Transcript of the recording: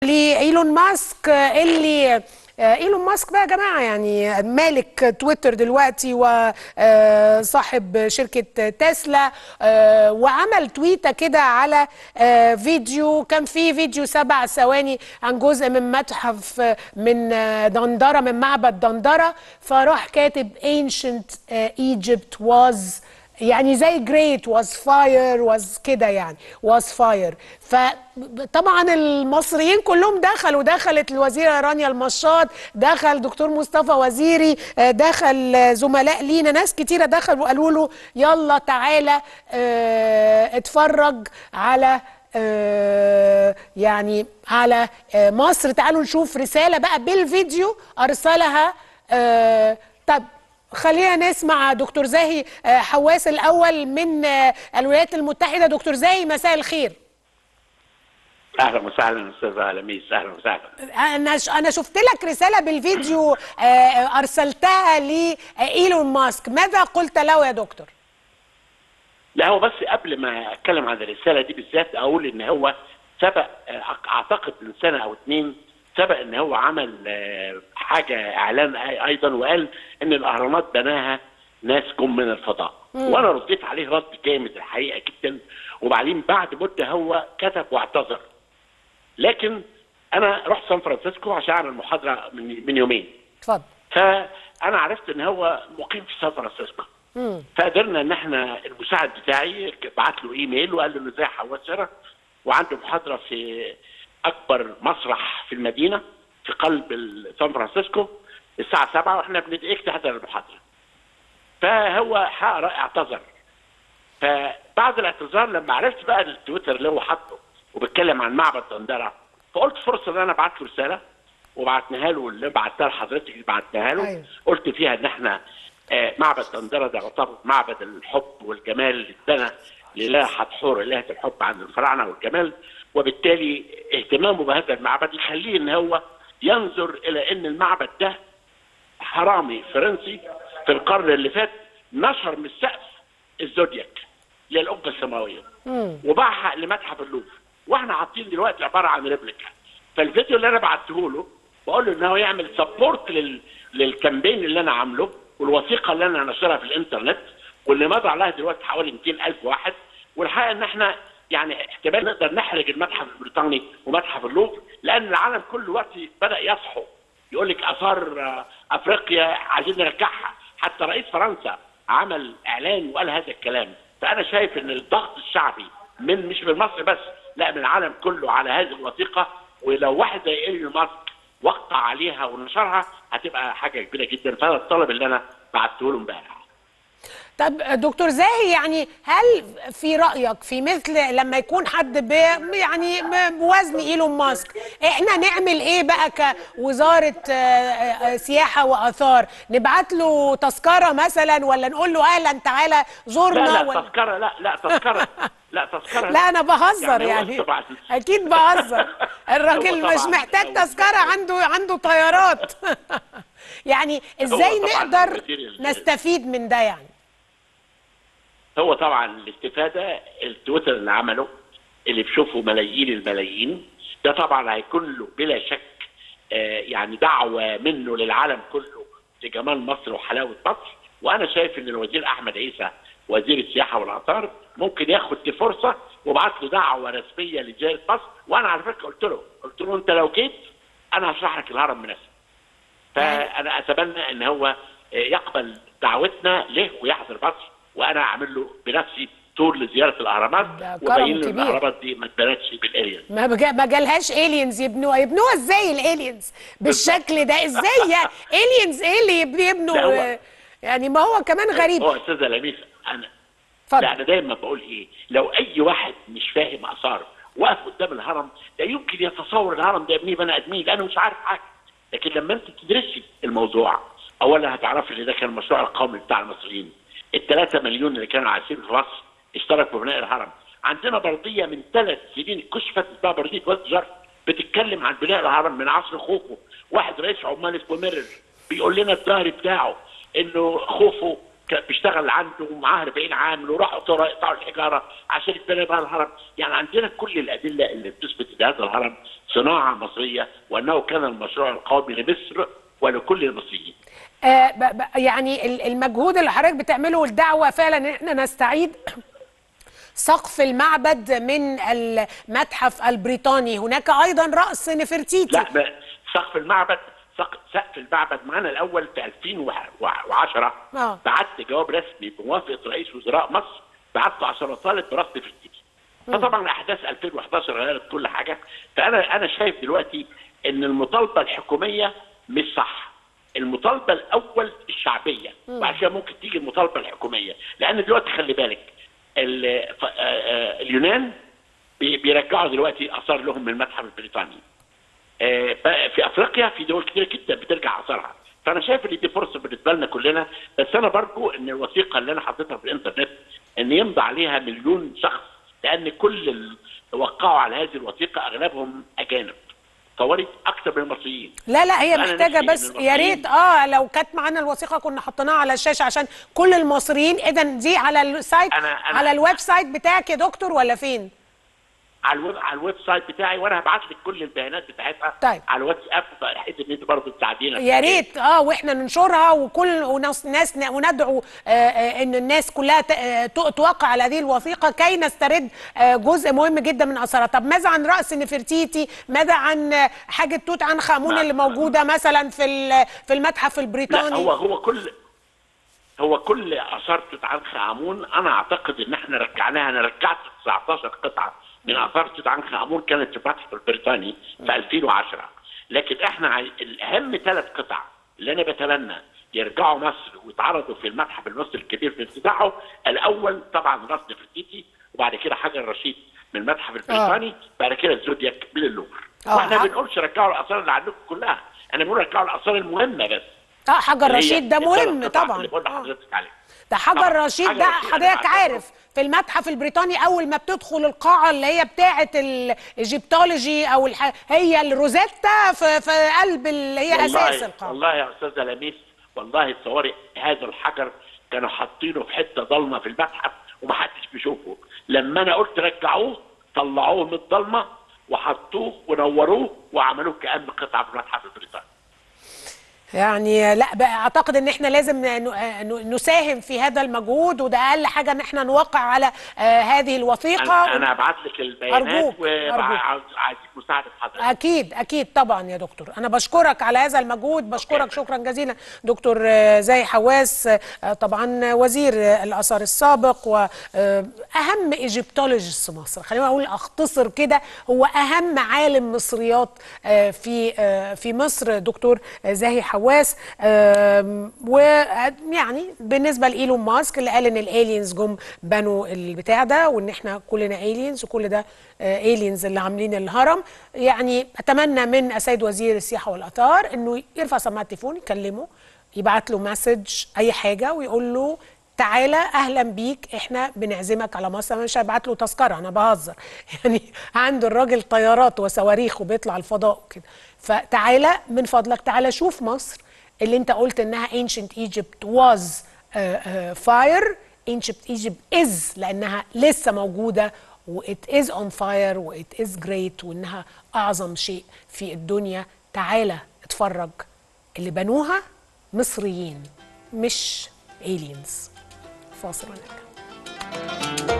لايلون ماسك اللي ايلون ماسك بقى يا جماعه يعني مالك تويتر دلوقتي وصاحب شركه تسلا وعمل تويته كده على فيديو كان في فيديو سبع ثواني عن جزء من متحف من دندره من معبد دندره فراح كاتب ancient Egypt was يعني زي جريت واز فاير واز كده يعني واز فاير فطبعا المصريين كلهم دخلوا دخلت الوزيره رانيا المشاط دخل دكتور مصطفى وزيري دخل زملاء لينا ناس كتيره دخلوا وقالوا له يلا تعالى اه اتفرج على آه يعني على آه مصر تعالوا نشوف رساله بقى بالفيديو ارسلها آه طب خلينا نسمع دكتور زاهي حواس الاول من الولايات المتحده دكتور زاهي مساء الخير اهلا وسهلا استاذه لميس اهلا وسهلا انا انا شفت لك رساله بالفيديو ارسلتها لايلون ماسك ماذا قلت له يا دكتور لا هو بس قبل ما اتكلم عن الرساله دي بالذات اقول ان هو سبق اعتقد من سنه او اتنين سبق ان هو عمل حاجه اعلان ايضا وقال ان الاهرامات بناها ناس جم من الفضاء مم. وانا رديت عليه رد جامد الحقيقه جدا وبعدين بعد مده هو كتب واعتذر لكن انا رحت سان فرانسيسكو عشان اعمل محاضره من من يومين اتفضل فانا عرفت ان هو مقيم في سان فرانسيسكو مم. فقدرنا ان احنا المساعد بتاعي بعت له ايميل وقال له ازاي حواس هنا وعنده محاضره في اكبر مسرح في المدينه في قلب سان فرانسيسكو الساعه 7 واحنا بندعيك تحضر المحاضره. فهو اعتذر. فبعد الاعتذار لما عرفت بقى التويتر اللي هو حاطه وبيتكلم عن معبد دندره فقلت فرصه ان انا ابعت له رساله وبعتناها له اللي بعتها لحضرتك اللي بعتناها له أيوه. قلت فيها ان احنا معبد دندره ده يعتبر معبد الحب والجمال اللي اتبنى لله حتحور الهه الحب عند الفراعنه والجمال وبالتالي اهتمامه بهذا المعبد يخليه ان هو ينظر الى ان المعبد ده حرامي فرنسي في القرن اللي فات نشر من السقف الزودياك للقبه السماويه وباعها لمتحف اللوفر واحنا حاطين دلوقتي عباره عن ريبليكا فالفيديو اللي انا بعته له بقول له ان هو يعمل سبورت لل... للكامبين اللي انا عامله والوثيقه اللي انا نشرها في الانترنت واللي مضى عليها دلوقتي حوالي 200000 واحد والحقيقه ان احنا يعني احتمال نقدر نحرج المتحف البريطاني ومتحف اللوفر لان العالم كل دلوقتي بدا يصحو يقول لك اثار افريقيا عايزين نرجعها حتى رئيس فرنسا عمل اعلان وقال هذا الكلام فانا شايف ان الضغط الشعبي من مش من مصر بس لا من العالم كله على هذه الوثيقه ولو واحد زي ايلون ماسك وقع عليها ونشرها هتبقى حاجه كبيره جدا فهذا الطلب اللي انا بعته له امبارح طب دكتور زاهي يعني هل في رايك في مثل لما يكون حد ب يعني بوزن ايلون ماسك احنا نعمل ايه بقى كوزاره سياحه واثار نبعت له تذكره مثلا ولا نقول له اهلا تعالى زورنا لا لا ولا تذكره لا لا تذكره لا تذكره لا انا بهزر يعني, يعني اكيد بهزر الراجل مش محتاج تذكره عنده عنده طيارات يعني ازاي نقدر نستفيد من ده يعني هو طبعا الاستفاده التويتر اللي عمله اللي بيشوفه ملايين الملايين ده طبعا هيكون له بلا شك آه يعني دعوه منه للعالم كله لجمال مصر وحلاوه مصر وانا شايف ان الوزير احمد عيسى وزير السياحه والاثار ممكن ياخد دي فرصه وبعت له دعوه رسميه لجزيره مصر وانا على فكره قلت له قلت له انت لو جيت انا هشرح لك الهرم بنفسي فانا اتمنى ان هو يقبل دعوتنا له ويحضر مصر وانا اعمل له بنفسي تور لزياره الاهرامات وبين له الاهرامات دي ما اتبنتش بالالينز ما بجا ما جالهاش الينز يبنوها يبنوها ازاي الالينز بالشكل ده ازاي يعني الينز ايه اللي يبنوا يعني ما هو كمان غريب هو استاذه لميس انا فضل. لا انا دايما بقول ايه لو اي واحد مش فاهم اثار وقف قدام الهرم لا يمكن يتصور الهرم ده يبنيه بني ادمين لانه مش عارف حاجه لكن لما انت تدرسي الموضوع اولا هتعرفي ان ده كان المشروع القومي بتاع المصريين الثلاثة مليون اللي كانوا عايشين في مصر اشتركوا في بناء الهرم عندنا برديه من ثلاث سنين كشفت اسمها برديه واد جرف بتتكلم عن بناء الهرم من عصر خوفو واحد رئيس عمال اسمه ميرر بيقول لنا الظهر بتاعه انه خوفو كان بيشتغل عنده ومعاه 40 عامل وراحوا ترى يقطعوا الحجاره عشان يتبنى بها الهرم، يعني عندنا كل الادله اللي بتثبت ان هذا الهرم صناعه مصريه وانه كان المشروع القومي لمصر ولكل المصريين. آه ب- ب- يعني ال- المجهود اللي حضرتك بتعمله والدعوه فعلا ان احنا نستعيد سقف المعبد من المتحف البريطاني هناك ايضا راس نفرتيتي لا ب- سقف المعبد سق- سقف المعبد معانا الاول في 2010 آه. بعت جواب رسمي بموافقه رئيس وزراء مصر بعته عشان اطالب برصد نفرتيتي. فطبعا احداث 2011 غيرت كل حاجه فانا انا شايف دلوقتي ان المطالبه الحكوميه مش صح المطالبه الاول الشعبيه وبعد كده ممكن تيجي المطالبه الحكوميه لان دلوقتي خلي بالك ال- ف- آه، آه، اليونان بي- بيرجعوا دلوقتي اثار لهم من المتحف البريطاني آه، ف- في افريقيا في دول كتير جدا بترجع اثارها فانا شايف ان دي فرصه بالنسبه لنا كلنا بس انا برجو ان الوثيقه اللي انا حطيتها في الانترنت ان يمضي عليها مليون شخص لان كل اللي وقعوا على هذه الوثيقه اغلبهم اجانب طوالي اكثر من المصريين لا لا هي أنا محتاجه نفسي بس إن يا ريت اه لو كانت معانا الوثيقه كنا حطيناها على الشاشه عشان كل المصريين اذا دي على السايت أنا- أنا- على الويب سايت بتاعك يا دكتور ولا فين؟ على الويب على الويب سايت بتاعي وانا هبعت لك كل البيانات بتاعتها طيب. على الواتساب بحيث ان انت برضه تساعدينا يا ريت اه واحنا ننشرها وكل وناس ناس وندعو آه آه ان الناس كلها ت- آه ت- توقع على هذه الوثيقه كي نسترد آه جزء مهم جدا من اثارها طب ماذا عن راس نفرتيتي ماذا عن آه، حاجه توت عنخ امون ما- اللي موجوده مثلا في ال- في المتحف لا البريطاني هو هو كل هو كل اثار توت عنخ امون انا اعتقد ان احنا رجعناها انا رجعت 19 قطعه من اثار توت عنخ امون كانت في المتحف البريطاني في 2010 لكن احنا عاي- الاهم ثلاث قطع اللي انا بتمنى يرجعوا مصر ويتعرضوا في المتحف المصري الكبير في افتتاحه الاول طبعا راس نفرتيتي وبعد كده حجر رشيد من المتحف البريطاني بعد كده الزودياك من اللوفر آه، واحنا ح- بنقولش رجعوا الاثار اللي عندكم كلها انا بقول رجعوا الاثار المهمه بس اه حجر اللي هي رشيد ده الثلاث مهم قطع طبعا اللي بقول آه. لحضرتك عليه ده حجر طبعاً. رشيد حجر ده رشيد أنا حضرتك بعتبره- عارف في المتحف البريطاني اول ما بتدخل القاعه اللي هي بتاعه الايجيبتولوجي او الح... هي الروزيتا في, في قلب اللي هي والله اساس القاعه والله يا استاذه لميس والله تصوري هذا الحجر كانوا حاطينه في حته ضلمه في المتحف ومحدش بيشوفه لما انا قلت رجعوه طلعوه من الضلمه وحطوه ونوروه وعملوه كأنه قطعه في المتحف البريطاني يعني لا بقى اعتقد ان احنا لازم ن- ن- نساهم في هذا المجهود وده اقل حاجه ان احنا نوقع على آه هذه الوثيقه انا, أنا هبعت لك البيانات أرجوك، أرجوك. وعايزك مساعده حضرتك اكيد اكيد طبعا يا دكتور انا بشكرك على هذا المجهود بشكرك شكرا جزيلا دكتور آه، زاهي حواس آه، طبعا وزير آه، الاثار السابق واهم ايجيبتولوجيست مصر خلينا اقول اختصر كده هو اهم عالم مصريات آه، في آه، في مصر دكتور آه، زاهي حواس آم، ويعني بالنسبه لايلون ماسك اللي قال ان الالينز جم بنوا البتاع ده وان احنا كلنا الينز وكل ده الينز اللي عاملين الهرم يعني اتمنى من السيد وزير السياحه والاثار انه يرفع سماعه التليفون يكلمه يبعت له مسج اي حاجه ويقول له تعالى اهلا بيك احنا بنعزمك على مصر انا مش هبعت له تذكره انا بهزر يعني عنده الراجل طيارات وصواريخ وبيطلع الفضاء وكده فتعالى من فضلك تعالى شوف مصر اللي انت قلت انها ancient Egypt was uh, uh, fire ancient Egypt is لانها لسه موجوده و it is on fire و it is great وانها اعظم شيء في الدنيا تعالى اتفرج اللي بنوها مصريين مش aliens فاصل ونرجع